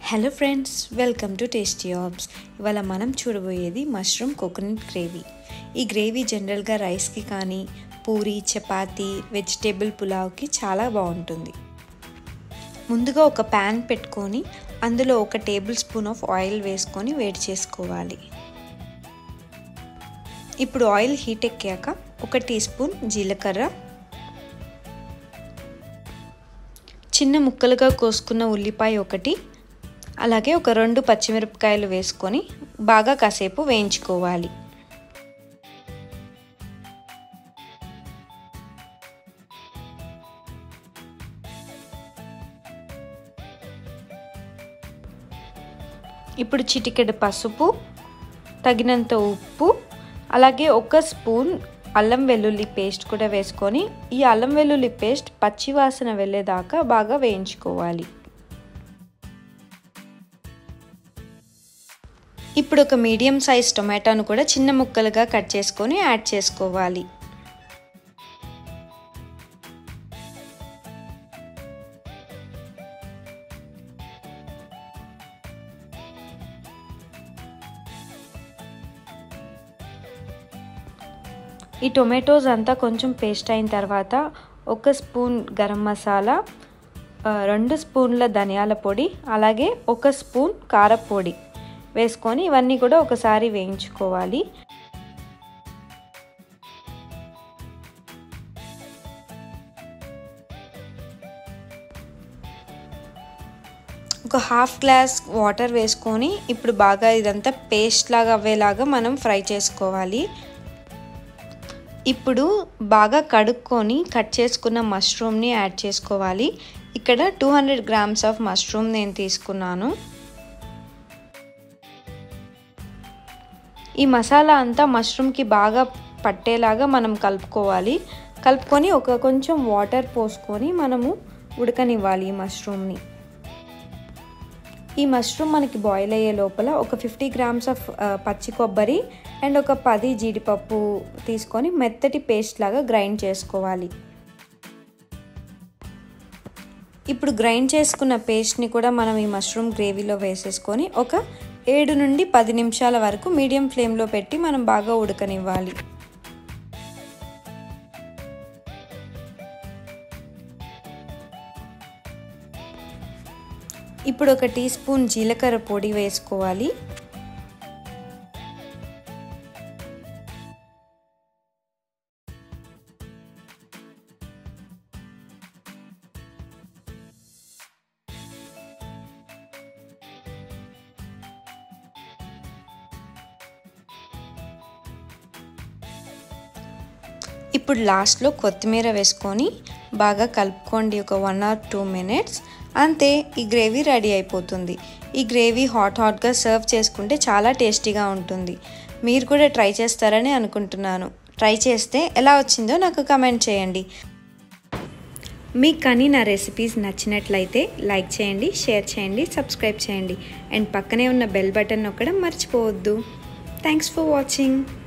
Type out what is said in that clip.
hello friends welcome to tasty abs ఇవాళ మనం చూడబోయేది మష్రూమ్ కోకోనట్ గ్రేవీ ఈ గ్రేవీ జనరల్గా రైస్కి కానీ పూరి చపాతీ వెజిటేబుల్ పులావ్కి చాలా బాగుంటుంది ముందుగా ఒక ప్యాన్ పెట్టుకొని అందులో ఒక టేబుల్ స్పూన్ ఆఫ్ ఆయిల్ వేసుకొని వేడి చేసుకోవాలి ఇప్పుడు ఆయిల్ హీట్ ఎక్కాక ఒక టీ స్పూన్ జీలకర్ర చిన్న ముక్కలుగా కోసుకున్న ఉల్లిపాయ ఒకటి అలాగే ఒక రెండు పచ్చిమిరపకాయలు వేసుకొని బాగా కాసేపు వేయించుకోవాలి ఇప్పుడు చిటికెడు పసుపు తగినంత ఉప్పు అలాగే ఒక స్పూన్ అల్లం వెల్లుల్లి పేస్ట్ కూడా వేసుకొని ఈ అల్లం వెల్లుల్లి పేస్ట్ పచ్చివాసన వెళ్ళేదాకా బాగా వేయించుకోవాలి ఇప్పుడు ఒక మీడియం సైజ్ టొమాటోను కూడా చిన్న ముక్కలుగా కట్ చేసుకొని యాడ్ చేసుకోవాలి ఈ టొమాటోస్ అంతా కొంచెం పేస్ట్ అయిన తర్వాత ఒక స్పూన్ గరం మసాలా రెండు స్పూన్ల ధనియాల పొడి అలాగే ఒక స్పూన్ కారపొడి వేసుకొని ఇవన్నీ కూడా ఒకసారి వేయించుకోవాలి ఒక హాఫ్ గ్లాస్ వాటర్ వేసుకొని ఇప్పుడు బాగా ఇదంతా పేస్ట్ లాగా అవ్వేలాగా మనం ఫ్రై చేసుకోవాలి ఇప్పుడు బాగా కడుక్కొని కట్ చేసుకున్న మష్రూమ్ని యాడ్ చేసుకోవాలి ఇక్కడ two hundred grams of mushroom నేను తీసుకున్నాను ఈ మసాలా అంతా మష్రూమ్కి బాగా పట్టేలాగా మనం కలుపుకోవాలి కలుపుకొని ఒక కొంచెం వాటర్ పోసుకొని మనము ఉడకనివ్వాలి ఈ మష్రూమ్ని ఈ మష్రూమ్ మనకి బాయిల్ అయ్యే లోపల ఒక ఫిఫ్టీ గ్రామ్స్ ఆఫ్ పచ్చి కొబ్బరి అండ్ ఒక పది జీడిపప్పు తీసుకొని మెత్తటి పేస్ట్ లాగా గ్రైండ్ చేసుకోవాలి ఇప్పుడు గ్రైండ్ చేసుకున్న పేస్ట్ని కూడా మనం ఈ మష్రూమ్ గ్రేవీలో వేసేసుకొని ఒక ఏడు నుండి పది నిమిషాల వరకు మీడియం ఫ్లేమ్లో పెట్టి మనం బాగా ఉడకనివ్వాలి ఇప్పుడు ఒక టీ స్పూన్ జీలకర్ర పొడి వేసుకోవాలి ఇప్పుడు లాస్ట్లో కొత్తిమీర వేసుకొని బాగా కలుపుకోండి ఒక వన్ ఆర్ టూ మినిట్స్ అంతే ఈ గ్రేవీ రెడీ అయిపోతుంది ఈ గ్రేవీ హాట్ హాట్గా సర్వ్ చేసుకుంటే చాలా టేస్టీగా ఉంటుంది మీరు కూడా ట్రై చేస్తారని అనుకుంటున్నాను ట్రై చేస్తే ఎలా వచ్చిందో నాకు కమెంట్ చేయండి మీకు కానీ నా రెసిపీస్ నచ్చినట్లయితే లైక్ చేయండి షేర్ చేయండి సబ్స్క్రైబ్ చేయండి అండ్ పక్కనే ఉన్న బెల్ బటన్ నొక్కడం మర్చిపోవద్దు థ్యాంక్స్ ఫర్ వాచింగ్